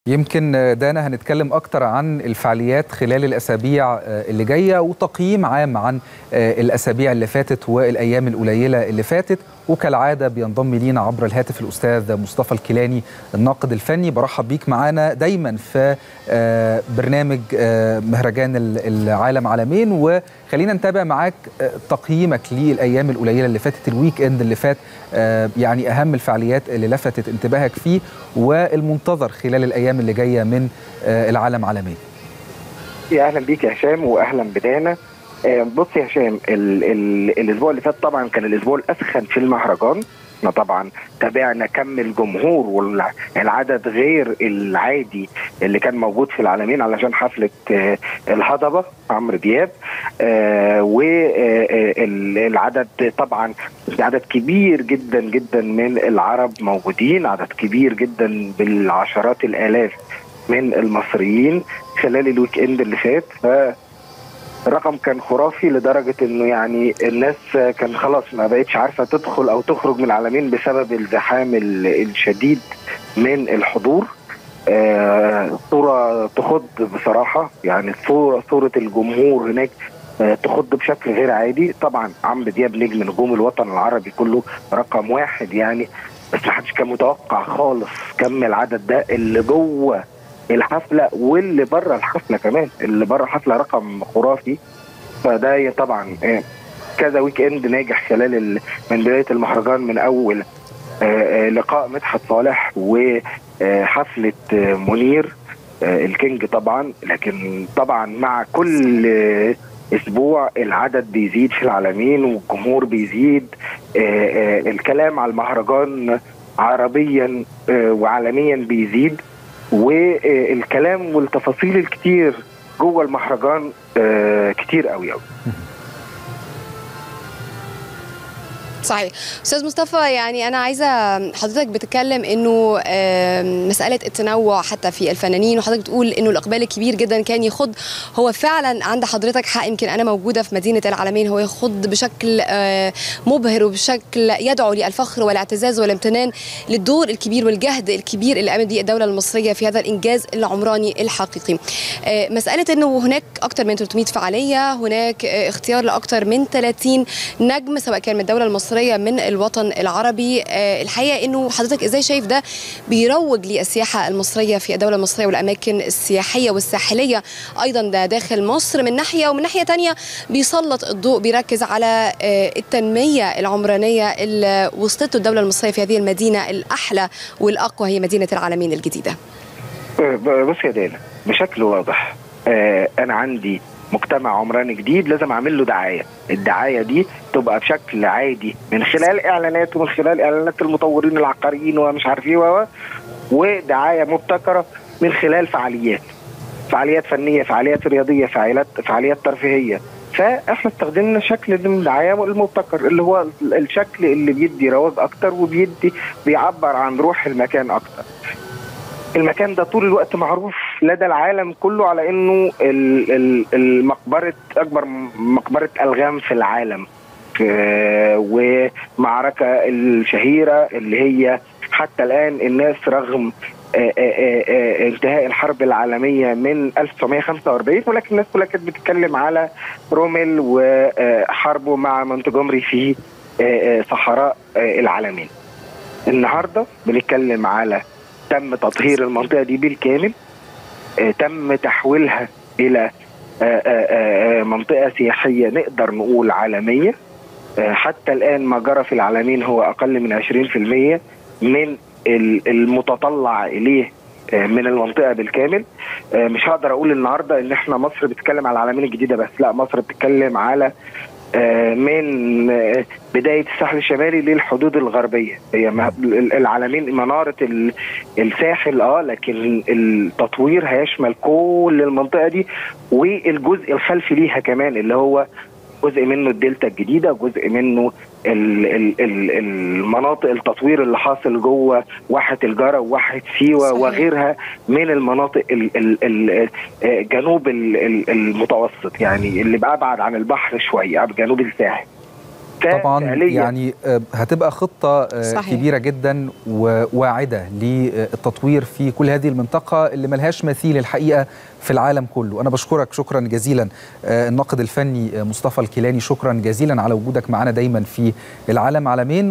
يمكن دانا هنتكلم أكتر عن الفعاليات خلال الأسابيع اللي جاية وتقييم عام عن الأسابيع اللي فاتت والأيام القليلة اللي فاتت وكالعادة بينضم لينا عبر الهاتف الأستاذ مصطفى الكيلاني الناقد الفني برحب بيك معانا دايما في برنامج مهرجان العالم عالمين وخلينا نتابع معاك تقييمك للأيام القليلة اللي فاتت الويك اند اللي فات يعني أهم الفعاليات اللي لفتت انتباهك فيه والمنتظر خلال الأيام اللي جاية من العالم عالمين يا أهلا بيك يا هشام وأهلا بدانا بص يا هشام ال ال الاسبوع اللي فات طبعا كان الاسبوع الاسخن في المهرجان احنا طبعا تابعنا كم الجمهور والعدد غير العادي اللي كان موجود في العالمين علشان حفله الهضبه عمرو دياب والعدد طبعا عدد كبير جدا جدا من العرب موجودين عدد كبير جدا بالعشرات الالاف من المصريين خلال الويك اند اللي فات ف الرقم كان خرافي لدرجة انه يعني الناس كان خلاص ما بقتش عارفة تدخل او تخرج من العالمين بسبب الزحام الشديد من الحضور آه صورة تخض بصراحة يعني صورة صورة الجمهور هناك آه تخض بشكل غير عادي طبعا عمرو دياب نجم نجوم الوطن العربي كله رقم واحد يعني بس ما حدش كان متوقع خالص كم العدد ده اللي جوه الحفله واللي بره الحفله كمان اللي بره الحفله رقم خرافي فده طبعا كذا ويك اند ناجح خلال من بدايه المهرجان من اول لقاء مدحت صالح وحفله منير الكينج طبعا لكن طبعا مع كل اسبوع العدد بيزيد في العالمين والجمهور بيزيد الكلام على المهرجان عربيا وعالميا بيزيد والكلام والتفاصيل الكتير جوه المهرجان آه كتير قوي قوي صحيح استاذ مصطفى يعني انا عايزه حضرتك بتتكلم انه مساله التنوع حتى في الفنانين وحضرتك بتقول انه الاقبال الكبير جدا كان يخض هو فعلا عند حضرتك حق يمكن انا موجوده في مدينه العالمين هو يخض بشكل مبهر وبشكل يدعو للفخر والاعتزاز والامتنان للدور الكبير والجهد الكبير اللي قامت به الدوله المصريه في هذا الانجاز العمراني الحقيقي مساله انه هناك اكثر من 300 فعاليه هناك اختيار لاكثر من 30 نجم سواء كان من الدوله المصريه المصريه من الوطن العربي الحقيقه انه حضرتك ازاي شايف ده بيروج للسياحه المصريه في الدوله المصريه والاماكن السياحيه والساحليه ايضا ده داخل مصر من ناحيه ومن ناحيه ثانيه بيسلط الضوء بيركز على التنميه العمرانيه اللي وصلته الدوله المصريه في هذه المدينه الاحلى والاقوى هي مدينه العالمين الجديده بص يا دانا بشكل واضح انا عندي مجتمع عمراني جديد لازم اعمل له دعايه الدعايه دي تبقى بشكل عادي من خلال اعلانات ومن خلال اعلانات المطورين العقاريين ومش عارف ايه ودعايه مبتكره من خلال فعاليات فعاليات فنيه فعاليات رياضيه فعاليات فعاليات ترفيهيه فاحنا استخدمنا شكل من الدعايه المبتكر اللي هو الشكل اللي بيدي رواج اكتر وبيدي بيعبر عن روح المكان اكتر المكان ده طول الوقت معروف لدى العالم كله على انه المقبره اكبر مقبره الغام في العالم ومعركه الشهيره اللي هي حتى الان الناس رغم انتهاء الحرب العالمية من 1945 ولكن الناس كلها كانت بتتكلم على روميل وحربه مع مونتجومري في صحراء العالمين النهارده بنتكلم على تم تطهير المنطقه دي بالكامل آه تم تحويلها الى آه آه منطقه سياحيه نقدر نقول عالميه حتى الان ما جرى في العالمين هو اقل من 20% من المتطلع اليه من المنطقه بالكامل مش هقدر اقول النهارده ان احنا مصر بتتكلم على العالمين الجديده بس لا مصر بتتكلم على من بدايه الساحل الشمالي للحدود الغربيه هي العالمين مناره الساحل اه لكن التطوير هيشمل كل المنطقه دي والجزء الخلفي ليها كمان اللي هو جزء منه الدلتا الجديده جزء منه ال ال ال المناطق التطوير اللي حاصل جوه واحه الجاره وواحه سيوه صحيح. وغيرها من المناطق ال ال ال جنوب ال المتوسط يعني اللي ابعد عن البحر شويه جنوب الساحل طبعا فعلياً يعني آه، هتبقى خطه آه، صحيح. كبيره جدا وواعده للتطوير في كل هذه المنطقه اللي ملهاش مثيل الحقيقه في العالم كله انا بشكرك شكرا جزيلا آه، الناقد الفني آه، مصطفى الكيلاني شكرا جزيلا على وجودك معنا دايما في العالم عالمين